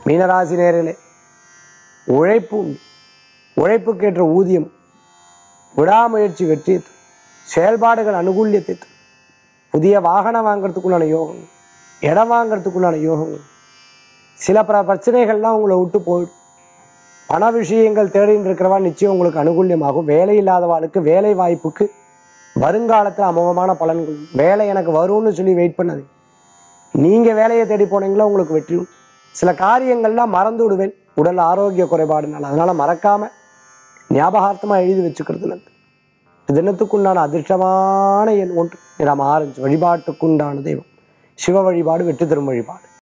மீனராசி நேரிலே உழைப்பு உண்டு உழைப்புக்கேற்ற ஊதியம் விடாமுயற்சி வெற்றி தரும். செயல்பாடுகள் அனுகூல்யத்தை தரும். புதிய வாகனம் வாங்குறதுக்குள்ளான யோகம் இடம் வாங்குறதுக்குள்ளான யோகங்கள் சில பிர பிரச்சனைகள்லாம் உங்களை விட்டு போயிடும் பண விஷயங்கள் தேடின்னு இருக்கிறவா நிச்சயம் உங்களுக்கு அனுகூல்யமாகும் வேலை இல்லாதவாளுக்கு வேலை வாய்ப்புக்கு வருங்காலத்தில் அமோகமான பலன்கள் வேலை எனக்கு வரும்னு சொல்லி வெயிட் பண்ணாதீங்க நீங்க வேலையை தேடி போனீங்களோ உங்களுக்கு வெற்றி உண்டு. சில காரியங்கள்லாம் மறந்து விடுவேன் உடல் ஆரோக்கிய குறைபாடுனால அதனால மறக்காம ஞாபகார்த்தமா எழுதி வச்சுக்கிறது நல்லது தினத்துக்குண்டான அதிர்ஷ்டமான எண் ஒன்று நிறம் ஆரஞ்சு வழிபாட்டுக்குண்டான தெய்வம் சிவ வழிபாடு வெற்றி தரும் வழிபாடு